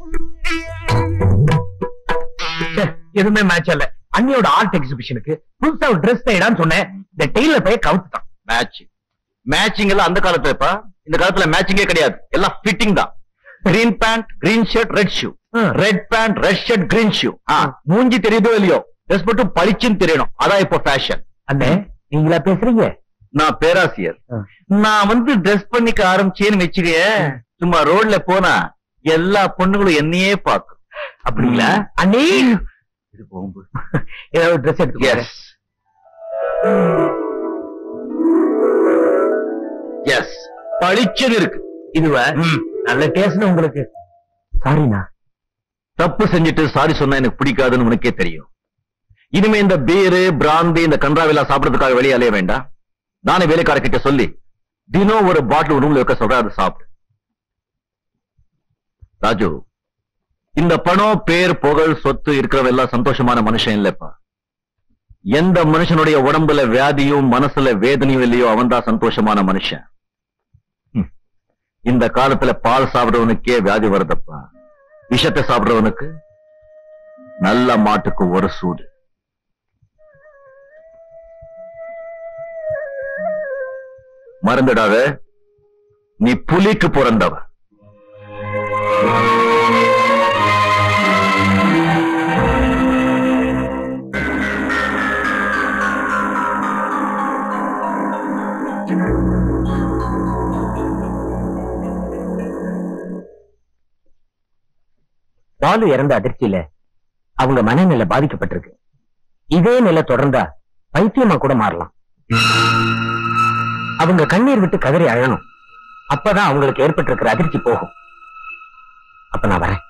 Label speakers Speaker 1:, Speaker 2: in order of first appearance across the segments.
Speaker 1: ச்சே, எதுவுமே மேட்ச் இல்ல அண்ணியோட ஆர்ட் எக்ஸிபிஷனுக்கு புதுசா ஒரு ட்ரெஸ் தைடான்னு சொன்னேன் இந்த டெய்லர் போய் கவுத்துட்டான்
Speaker 2: மேட்ச் மேட்சிங் எல்லாம் அந்த காலத்துலப்பா இந்த காலத்துல மேட்சிங்கே கிடையாது எல்லாம் ஃபிட்டிங் தான் green pant green shirt red shoe
Speaker 1: hmm.
Speaker 2: Red pant red shirt green shoe மூஞ்சி தெரியுதோ இல்லையோ ட்ரெஸ் மட்டும் பளிச்சுன்னு தெரியணும் அதான் இப்போ ஃபேஷன்
Speaker 1: அண்ணே நீங்களா பேசுறீங்க
Speaker 2: நான் பேராசிரியர்
Speaker 1: ஆ.
Speaker 2: நான் வந்து ட்ரெஸ் பண்ணிக்க ஆரம்பிச்சேன்னு வச்சுக்க சும்மா ரோட்ல போனா எல்லா பொண்ணுங்களும் என்னையே பார்க்கும்
Speaker 1: அப்படிங்களா அண்ணி
Speaker 2: இது போகும்போது
Speaker 1: ஏதாவது ட்ரெஸ் எடுத்து
Speaker 2: எஸ் எஸ் பளிச்சுன்னு இருக்கு
Speaker 1: இதுவா
Speaker 2: ம்.
Speaker 1: நல்ல டேஸ்ட் உங்களுக்கு சாரிண்ணா
Speaker 2: தப்பு செஞ்சுட்டு சாரி சொன்னா எனக்கு பிடிக்காதுன்னு உனக்கே தெரியும் இனிமே இந்த பீரு பிராந்தி இந்த கன்றாவெல்லாம் சாப்பிடறதுக்காக வெளியே அலைய வேண்டாம் நானே வேலைக்காரர்கிட்ட சொல்லி தினம் ஒரு பாட்டில் ரூம்ல வைக்க சொல்றேன் அதை சாப்பிடு ராஜு இந்த பணம் பேர் புகழ் சொத்து இருக்கிறவெல்லாம் சந்தோஷமான மனுஷன் இல்லப்பா எந்த மனுஷனுடைய உடம்புல வியாதியும் மனசுல வேதனையும் இல்லையோ அவன்தான் சந்தோஷமான மனுஷன் ஹம். இந்த காலத்துல பால் சாப்பிடுறவனுக்கே வியாதி வருதப்பா விஷத்தை சாப்பிடுறவனுக்கு நல்ல மாட்டுக்கு ஒரு சூடு மறந்துடாத நீ புலிக்கு பிறந்தவ
Speaker 1: பாலு இறந்த அதிர்ச்சியில அவங்க மனநிலை பாதிக்கப்பட்டிருக்கு இதே நிலை தொடர்ந்தா பைத்தியமா கூட மாறலாம் அவங்க கண்ணீர் விட்டு கதறி அழணும் அப்பதான் அவங்களுக்கு ஏற்பட்டிருக்கிற அதிர்ச்சி போகும் அப்ப நான் வரேன்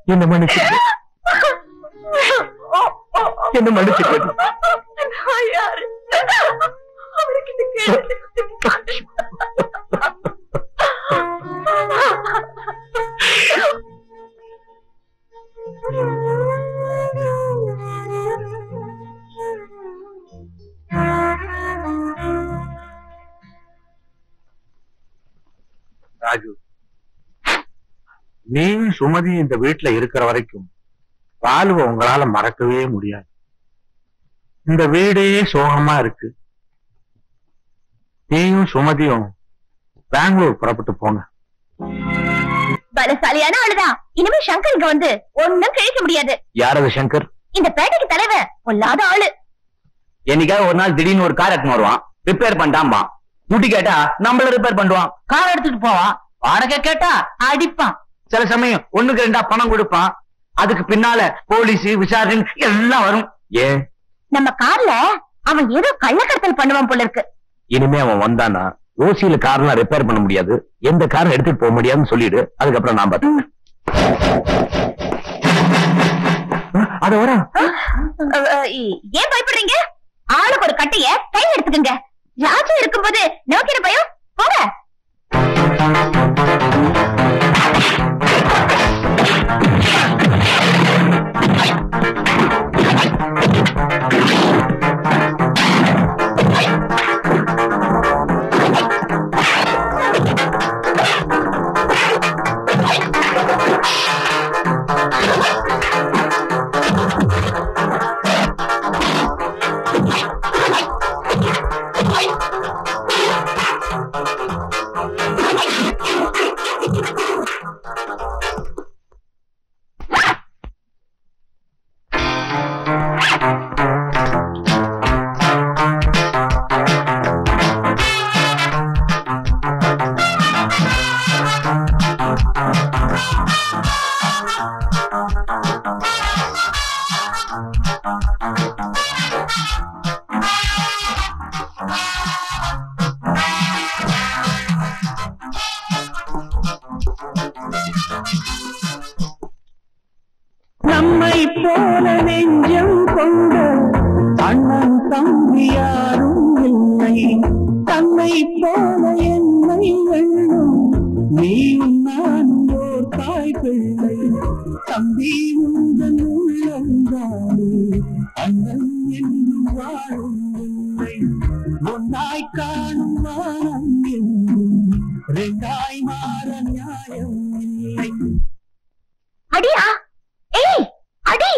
Speaker 1: என்ன மன்னிச்சு என்ன மன்னிச்சு
Speaker 3: நான் யாரு அவர்கிட்ட கேட்டு
Speaker 1: ராஜு நீ சுமதி இந்த வீட்டுல இருக்கிற வரைக்கும் வாழ்வை உங்களால மறக்கவே முடியாது இந்த வீடே சோகமா இருக்கு நீயும் சுமதியும் பெங்களூர் புறப்பட்டு போங்க
Speaker 3: பலசாலியான ஆளுதான் இனிமே சங்கர் இங்க வந்து ஒண்ணும் கிழிக்க முடியாது
Speaker 1: யாரது சங்கர்
Speaker 3: இந்த பேட்டைக்கு தலைவன் பொல்லாத ஆளு
Speaker 2: என்னைக்காவது ஒரு நாள் திடீர்னு ஒரு கார் எடுத்துன்னு வருவான் ரிப்பேர் பண்ணிட்டான்பா முட்டி கேட்டா நம்மள ரிப்பேர் பண்ணுவான் கார் எடுத்துட்டு போவான் வாடகை கேட்டா அடிப்பான் சில சமயம் ஒண்ணுக்கு ரெண்டா பணம் கொடுப்பான் அதுக்கு பின்னால போலீஸ் விசாரணை எல்லாம் வரும் ஏன்
Speaker 3: நம்ம கார்ல அவன் ஏதோ கள்ளக்கடத்தல் பண்ணுவான் போல இருக்கு
Speaker 1: இனிமே அவன் வந்தானா ஓசியில கார்லாம் ரிப்பேர் பண்ண முடியாது எந்த காரும் எடுத்துட்டு போக முடியாதுன்னு சொல்லிடு அதுக்கப்புறம் நான் பார்த்து அத வர
Speaker 3: அஹ், அஹ், ஏன் பயப்படுறீங்க ஆளுக்கு ஒரு கட்டைய கையில எடுத்துக்கங்க ராஜா இருக்கும்போது நோக்கிற பயம் போங்க
Speaker 4: நம்மை போல நெஞ்சம் கொண்ட அண்ணன் தம்பி யாரும் இல்லை தன்னை போல என்னை எண்ணும் நீயும் நானும் ஓர் தாய் பிள்ளை தம்பி உந்தன் உள்ளந்தானே அண்ணன் என்றும் வாழும் இல்லை ஒன்னாய் காணும் வானம் என்றும் ரெண்டாய் மாற நியாயம் இல்லை
Speaker 3: அடியா ஏய் அடி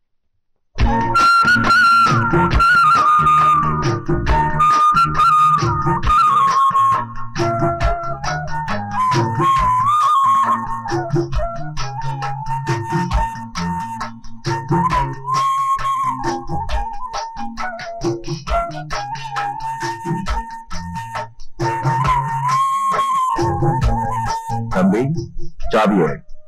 Speaker 2: தம்பி சாவியை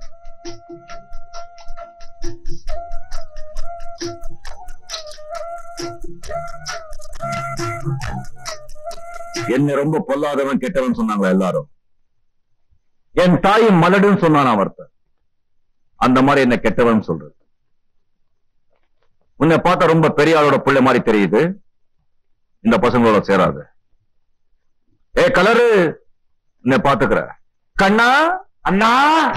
Speaker 2: என்ன ரொம்ப பொல்லாதவன் கெட்டவன் சொன்னாங்க எல்லாரும் என் தாயும் மலடுன்னு சொன்னான் ஒருத்தன் அந்த மாதிரி என்ன கெட்டவன் சொல்றது உன்னை பார்த்தா ரொம்ப பெரிய ஆளோட பிள்ளை மாதிரி தெரியுது இந்த பசங்களோட சேராது ஏ கலரு உன்னை பாத்துக்கிற
Speaker 1: கண்ணா அண்ணா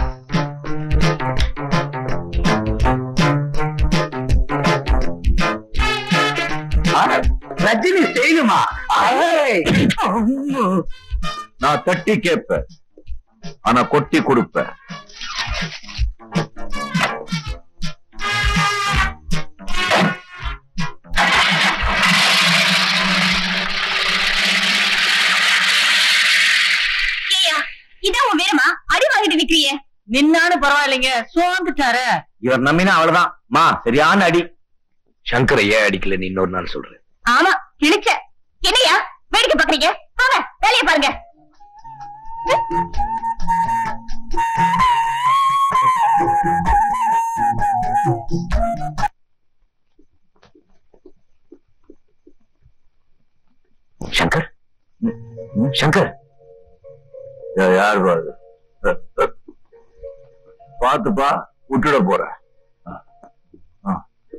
Speaker 1: ரஜினி செய்யுமா
Speaker 2: நான் தட்டி கேட்பேன் ஆனா கொட்டி கொடுப்பேன்
Speaker 3: ஏயா இதான் உன் வீரமா அடி வாங்கிட்டு நிக்கிறியே
Speaker 4: நின்னானு பரவாயில்லைங்க சோர்ந்துட்டாரு
Speaker 2: இவர் நம்பினா அவ்வளவுதான் மா சரியான அடி
Speaker 1: சங்கரை ஏன் அடிக்கல நீ இன்னொரு நாள் சொல்றேன்
Speaker 3: ஆமா கிழிச்ச என்னையா வேடிக்கை பாக்குறீங்க போங்க வேலையை பாருங்க
Speaker 1: சங்கர் சங்கர்
Speaker 2: யா- யார் பாரு பாத்துப்பா விட்டுட போற ஆ. ஆ.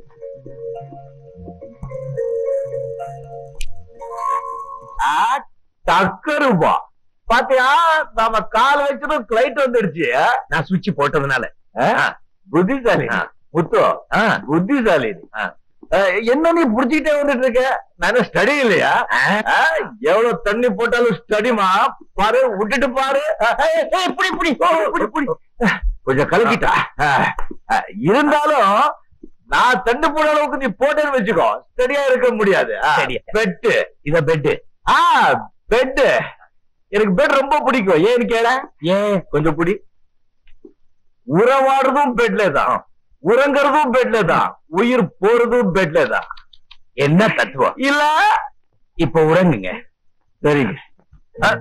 Speaker 2: ஆ, டக்கருப்பா பாத்தியா நாம கால் வச்சதும் கிளைட் வந்துடுச்சு ஆ?
Speaker 1: நான் சுவிட்ச் போட்டதுனால
Speaker 2: ஆ? புத்திசாலி
Speaker 1: ஆ.
Speaker 2: முத்து
Speaker 1: ஆ.
Speaker 2: புத்திசாலி நீ. ஆ. ஆ, என்ன நீ புடிச்சுக்கிட்டே வந்துட்டு இருக்க நானும் ஸ்டடி இல்லையா
Speaker 1: ஆ.
Speaker 2: ஆ, எவ்வளவு தண்ணி போட்டாலும் ஸ்டடிமா பாரு விட்டுட்டு பாரு ஆ, ஏய், ஏய், இப்படி இப்படி ஓ, இப்படி இப்படி கொஞ்சம் கலக்கிட்டா ஆ, ஆ, இருந்தாலும் நான் தண்ணி போட அளவுக்கு நீ போட்டேன்னு வச்சுக்கோ ஸ்டடியா இருக்க முடியாது ஆ,
Speaker 1: சரியா.
Speaker 2: பெட்டு
Speaker 1: இத பெட்
Speaker 2: ஆ பெட் எனக்கு பெட் ரொம்ப பிடிக்கும் ஏன்னு கேள
Speaker 1: ஏன்
Speaker 2: கொஞ்சம் புடி உறவாடுறதும் பெட்ல தான் உறங்குறதும் பெட்ல தான் உயிர் போறதும் பெட்ல தான்
Speaker 1: என்ன தத்துவம்
Speaker 2: இல்ல
Speaker 1: இப்ப உறங்குங்க
Speaker 2: சரிங்க அ,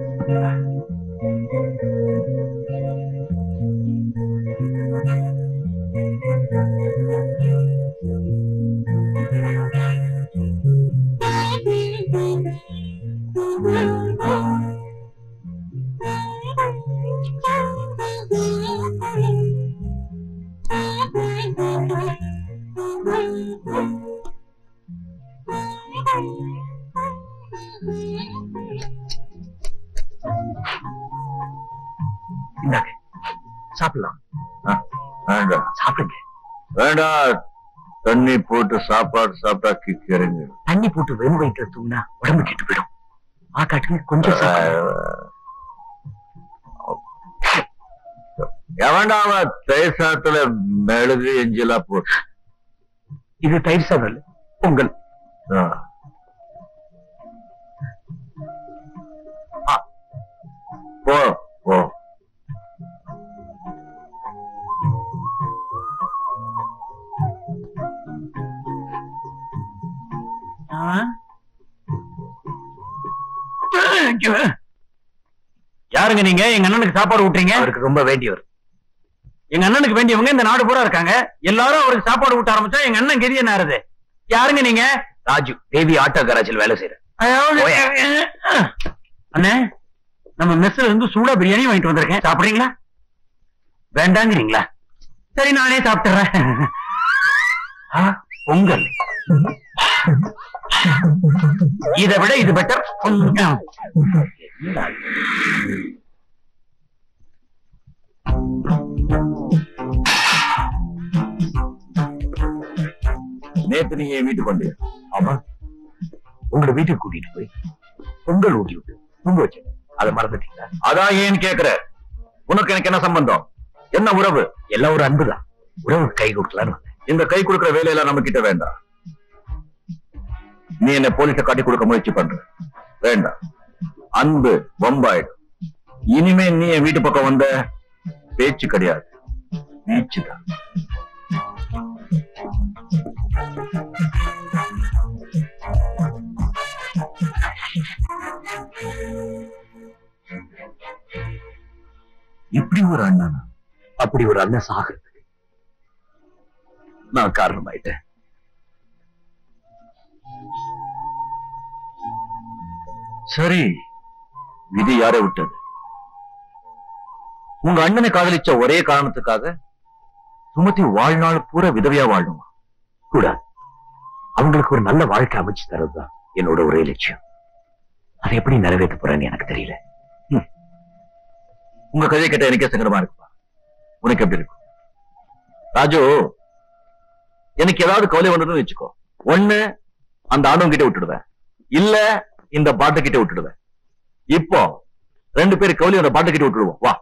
Speaker 1: இந்தாங்க சாப்பிடலாம்
Speaker 2: அ, வேண்டாம்
Speaker 1: சாப்பிடுங்க
Speaker 2: வேண்டாம் தண்ணி போட்டு சாப்பாடு சாப்பிட்டா கிக்கிறீங்க
Speaker 1: தண்ணி போட்டு வெறும் வயிற்றுல தூங்கினா உடம்பு கெட்டு போயிடும் ஆ காட்டுங்க கொஞ்சம் சாப்பிடுங்க.
Speaker 2: எவன்டாவ தயிர் சாத்துல மெழுகு எஞ்சிலாம் போட்டு
Speaker 1: இது தயிர் சாதம் இல்ல பொங்கல்
Speaker 2: ஆ. ஆ. போ போ
Speaker 1: யாருங்க நீங்க எங்க அண்ணனுக்கு சாப்பாடு ஊட்டுறீங்க அவருக்கு ரொம்ப வேண்டியவர் எங்க அண்ணனுக்கு வேண்டியவங்க இந்த நாடு பூரா இருக்காங்க எல்லாரும் அவருக்கு சாப்பாடு ஊட்ட ஆரம்பிச்சா எங்க அண்ணன் கெரிய நாருது யாருங்க நீங்க ராஜு தேவி ஆட்டோ கராஜில் வேலை செய்யற அண்ணே நம்ம மெஸ்ல இருந்து சூடா பிரியாணி வாங்கிட்டு வந்திருக்கேன் சாப்பிடுறீங்களா வேண்டாங்கிறீங்களா சரி நானே சாப்பிட்டுறேன் ஆ, பொங்கல் இதை விட இது பெட்டர்
Speaker 2: நேத்து நீங்க என் வீட்டுக்கு வந்தீங்க
Speaker 1: ஆமா உங்களை வீட்டுக்கு கூட்டிட்டு போய் பொங்கல் ஊட்டி விட்டு தூங்க வச்சேன் அதை மறந்துட்டீங்களா
Speaker 2: அதான் ஏன் கேக்குற உனக்கு எனக்கு என்ன சம்பந்தம் என்ன உறவு
Speaker 1: எல்லாம் ஒரு அன்புதான் உறவுக்கு கை கொடுக்கலான்னு வந்தேன்
Speaker 2: இந்த கை கொடுக்கிற வேலையெல்லாம் நம்ம கிட்ட வேண்டாம் நீ என்ன போலீஸ காட்டி கொடுக்க முயற்சி பண்ற வேண்டாம் அன்பு வம்பாயிடும் இனிமே நீ என் வீட்டு பக்கம் வந்த பேச்சு கிடையாது வீச்சு தான் இப்படி ஒரு அண்ணனா
Speaker 1: அப்படி ஒரு அண்ணன் சாகிறதுக்கு நான் காரணமாயிட்டேன்
Speaker 2: சரி விதி யாரை விட்டது உங்க அண்ணனை காதலிச்ச ஒரே காரணத்துக்காக சுமதி வாழ்நாள் பூரா விதவையா வாழணுமா
Speaker 1: கூடாது அவங்களுக்கு ஒரு நல்ல வாழ்க்கை அமைச்சு தரதுதான் என்னோட ஒரே லட்சியம் அதை எப்படி நிறைவேற்ற போறேன்னு எனக்கு தெரியல
Speaker 2: உங்க கதையை கேட்ட எனக்கே சங்கடமா இருக்குப்பா உனக்கு எப்படி இருக்கும் ராஜு எனக்கு ஏதாவது கவலை வந்ததுன்னு வச்சுக்கோ ஒண்ணு அந்த ஆண்டவன் கிட்ட விட்டுடுவேன் இல்ல இந்த பாட்டு கிட்ட விட்டுடுவேன் இப்போ ரெண்டு பேரும் கவலை அந்த பாட்டு கிட்ட விட்டுடுவோம் வா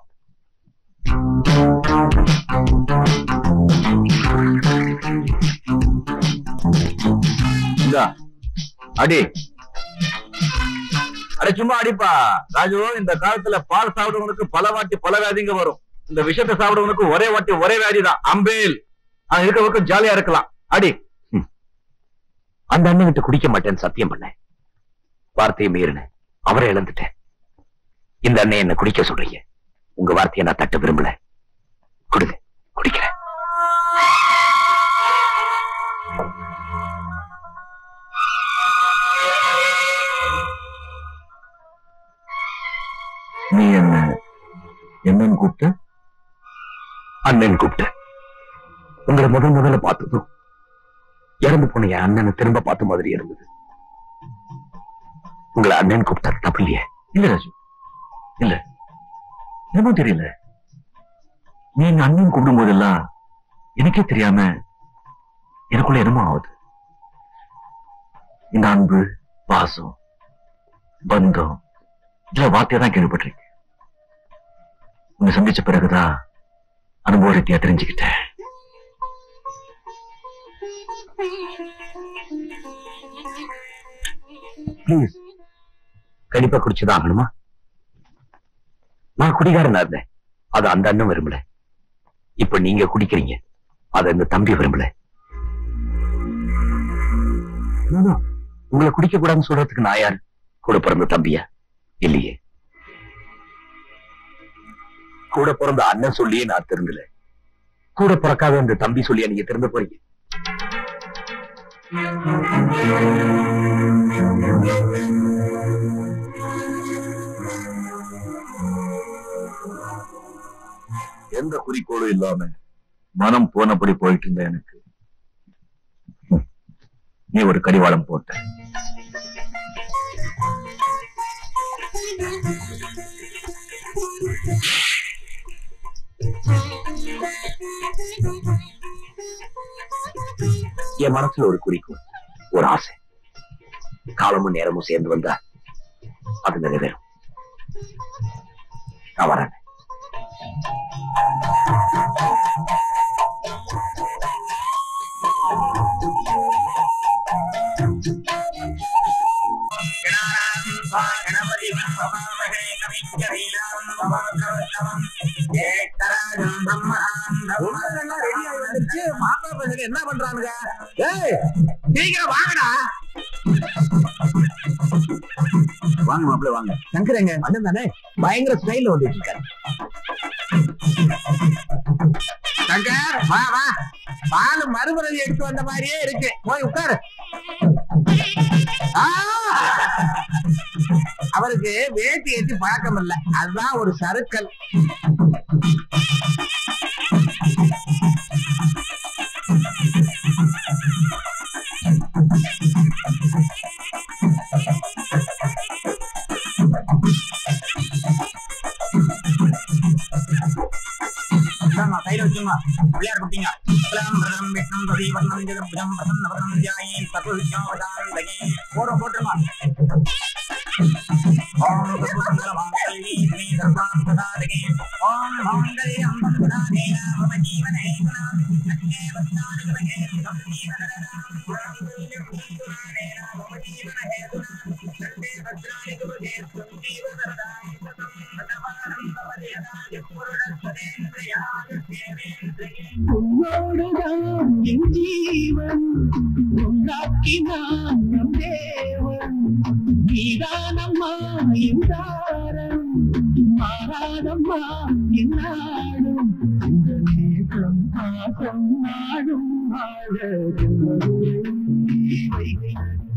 Speaker 2: இந்தா, அடி அட சும்மா அடிப்பா ராஜு இந்த காலத்துல பால் சாப்பிடுறவனுக்கு பல வாட்டி பல வியாதிங்க வரும் இந்த விஷத்தை சாப்பிடுறவனுக்கு ஒரே வாட்டி ஒரே வியாதி தான் அம்பேல் அவன் இருக்கிறவனுக்கு ஜாலியா இருக்கலாம் அடி
Speaker 1: அந்த அண்ணன் கிட்ட குடிக்க மாட்டேன்னு சத்தியம் பண்ணேன் வார்த்தையை மீறினேன் அவரை இழந்துட்டேன் இந்த அண்ணன் என்ன குடிக்க சொல்றீங்க உங்க வார்த்தையை நான் தட்ட விரும்பல கொடுங்க குடிக்கிறேன்
Speaker 2: நீ என்ன என்னன்னு கூப்பிட்டு
Speaker 1: அண்ணன் கூப்பிட்டு உங்களை முதல் முதல்ல பார்த்ததும் இறந்து போன என் அண்ணனை திரும்ப பார்த்த மாதிரி இருந்தது உங்களை அண்ணன் கூப்பிட்டது தப்பு இல்லையே
Speaker 2: இல்ல ராஜு இல்ல என்னமோ தெரியல நீ எங்க அண்ணன் கூப்பிடும் போதெல்லாம் எனக்கே தெரியாம எனக்குள்ள என்னமோ ஆகுது இந்த அன்பு பாசம் பந்தம் இதுல வார்த்தையா தான் கேள்விப்பட்டிருக்கேன் உன்னை சந்திச்ச பிறகுதான் அனுபவ ரீதியா தெரிஞ்சுக்கிட்டேன்
Speaker 1: ப்ளீஸ் கண்டிப்பா குடிச்சுதான் ஆகணுமா நான் குடிகாரனா இருந்தேன் அது அந்த அண்ணன் விரும்பல இப்ப நீங்க குடிக்கிறீங்க அது அந்த தம்பி விரும்பல No, no. உங்களை குடிக்க கூடாதுன்னு சொல்றதுக்கு நான் யார் கூட பிறந்த தம்பியா இல்லையே கூட பிறந்த அண்ணன் சொல்லியே நான் திருந்தல கூட பிறக்காத அந்த தம்பி சொல்லியா நீங்க திருந்த போறீங்க
Speaker 2: எந்த குறிக்கோளும் இல்லாம மனம் போனபடி போயிட்டு இருந்த எனக்கு ஹம், நீ ஒரு கடிவாளம் போட்ட
Speaker 1: என் மனசுல ஒரு குறிக்கோள் ஒரு ஆசை காலமும் நேரமும் சேர்ந்து வந்தா அது நிறைவேறும் நான் வரேன்
Speaker 4: என்ன பண்றானுங்க ஏய் சீக்கிரம் வாங்கடா
Speaker 1: வாங்க மாப்பிள்ள வாங்க
Speaker 4: சங்கரங்க அண்ணன் தானே பயங்கர ஸ்டைல்ல வந்துட்டு இருக்காரு சங்கர் வா வா பால் மறுபுறம் எடுத்து வந்த மாதிரியே இருக்கு போய் உட்காரு ஆ! அவருக்கு வேட்டி ஏற்றி பழக்கம் இல்ல அதுதான் ஒரு சறுக்கல் இந்தாம்மா, கையில வச்சுமா பிள்ளையார் குட்டிங்க இஸ்லாம் பிரதம் விஷ்ணம் ததி வர்ணம் ஜெகம் புஜம் பிரசன்ன வர்ணம் ஜாயி சர்வ விஜயோபதாந்தகே போறோம் போட்டுருமா ஓம் சர்வமங்கலமாங்கல்யே ஸ்ரீ சர்வார்த்தசாதகே ஓம் மங்கல்யம் வந்தனானே மம ஜீவனே நங்கே வந்தானகே சுகம் ஜீவனரே மம ஜீவனே நங்கே வந்தானே குருதே சுகம் ஜீவனரே
Speaker 5: உன்னோடுதான் என் ஜீவன் உண்டாக்கினான் நம் தேவன் நீதானம்மா என் தாரம் மாறாதம்மா என் நாடும் இந்த நேசம் பாசம் நாடும் வாழ வைகை